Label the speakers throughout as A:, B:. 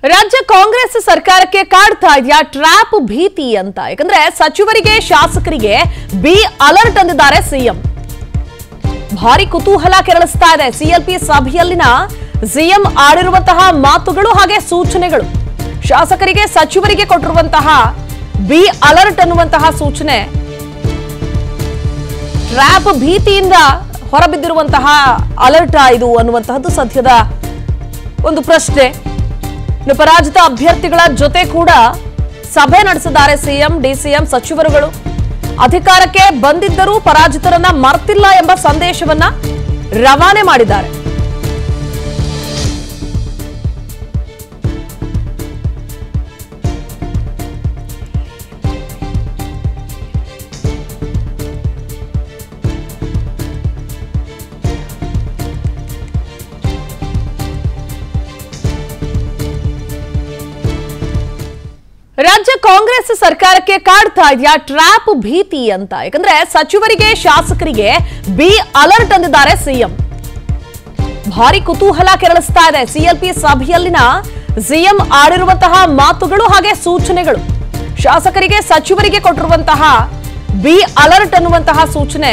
A: ರಾಜ್ಯ ಕಾಂಗ್ರೆಸ್ ಸರ್ಕಾರಕ್ಕೆ ಕಾಡ್ತಾ ಇದೆಯಾ ಟ್ರ್ಯಾಪ್ ಭೀತಿ ಅಂತ ಯಾಕಂದ್ರೆ ಸಚಿವರಿಗೆ ಶಾಸಕರಿಗೆ ಬಿ ಅಲರ್ಟ್ ಅಂದಿದ್ದಾರೆ ಸಿಎಂ ಭಾರಿ ಕುತೂಹಲ ಕೆರಳಿಸ್ತಾ ಇದೆ ಸಿಎಲ್ಪಿ ಸಭೆಯಲ್ಲಿನ ಸಿಎಂ ಆಡಿರುವಂತಹ ಮಾತುಗಳು ಹಾಗೆ ಸೂಚನೆಗಳು ಶಾಸಕರಿಗೆ ಸಚಿವರಿಗೆ ಕೊಟ್ಟಿರುವಂತಹ ಬಿ ಅಲರ್ಟ್ ಅನ್ನುವಂತಹ ಸೂಚನೆ ಟ್ರ್ಯಾಪ್ ಭೀತಿಯಿಂದ ಹೊರಬಿದ್ದಿರುವಂತಹ ಅಲರ್ಟ್ ಇದು ಅನ್ನುವಂತಹದ್ದು ಸದ್ಯದ ಒಂದು ಪ್ರಶ್ನೆ ಇನ್ನು ಪರಾಜಿತ ಅಭ್ಯರ್ಥಿಗಳ ಜೊತೆ ಕೂಡ ಸಭೆ ನಡೆಸಿದ್ದಾರೆ ಸಿಎಂ ಡಿಸಿಎಂ ಸಚಿವರುಗಳು ಅಧಿಕಾರಕ್ಕೆ ಬಂದಿದ್ದರೂ ಪರಾಜಿತರನ್ನ ಮರ್ತಿಲ್ಲ ಎಂಬ ಸಂದೇಶವನ್ನ ರವಾನೆ ಮಾಡಿದ್ದಾರೆ ರಾಜ್ಯ ಕಾಂಗ್ರೆಸ್ ಸರ್ಕಾರಕ್ಕೆ ಕಾಡ್ತಾ ಇದೆಯಾ ಟ್ರ್ಯಾಪ್ ಭೀತಿ ಅಂತ ಯಾಕಂದ್ರೆ ಸಚಿವರಿಗೆ ಶಾಸಕರಿಗೆ ಬಿ ಅಲರ್ಟ್ ಅಂದಿದ್ದಾರೆ ಸಿಎಂ ಭಾರಿ ಕುತೂಹಲ ಕೆರಳಿಸ್ತಾ ಇದೆ ಸಿಎಲ್ಪಿ ಸಭೆಯಲ್ಲಿನ ಸಿಎಂ ಆಡಿರುವಂತಹ ಮಾತುಗಳು ಹಾಗೆ ಸೂಚನೆಗಳು ಶಾಸಕರಿಗೆ ಸಚಿವರಿಗೆ ಕೊಟ್ಟಿರುವಂತಹ ಬಿ ಅಲರ್ಟ್ ಅನ್ನುವಂತಹ ಸೂಚನೆ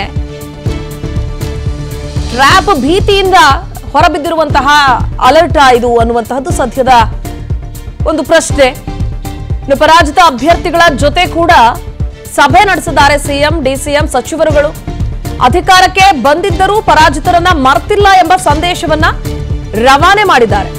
A: ಟ್ರ್ಯಾಪ್ ಭೀತಿಯಿಂದ ಹೊರಬಿದ್ದಿರುವಂತಹ ಅಲರ್ಟ್ ಇದು ಅನ್ನುವಂತಹದ್ದು ಸದ್ಯದ ಒಂದು ಪ್ರಶ್ನೆ ಇನ್ನು ಪರಾಜಿತ ಅಭ್ಯರ್ಥಿಗಳ ಜೊತೆ ಕೂಡ ಸಭೆ ನಡೆಸಿದ್ದಾರೆ ಸಿಎಂ ಡಿಸಿಎಂ ಸಚಿವರುಗಳು ಅಧಿಕಾರಕ್ಕೆ ಬಂದಿದ್ದರೂ ಪರಾಜಿತರನ್ನ ಮರ್ತಿಲ್ಲ ಎಂಬ ಸಂದೇಶವನ್ನ ರವಾನೆ ಮಾಡಿದ್ದಾರೆ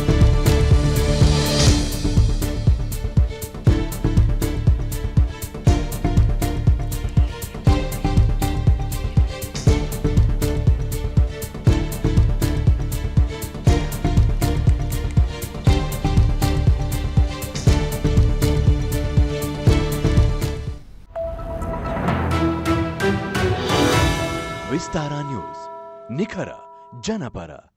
B: ವಿಸ್ತಾರ ನ್ಯೂಸ್ ನಿಖರ ಜನಪರ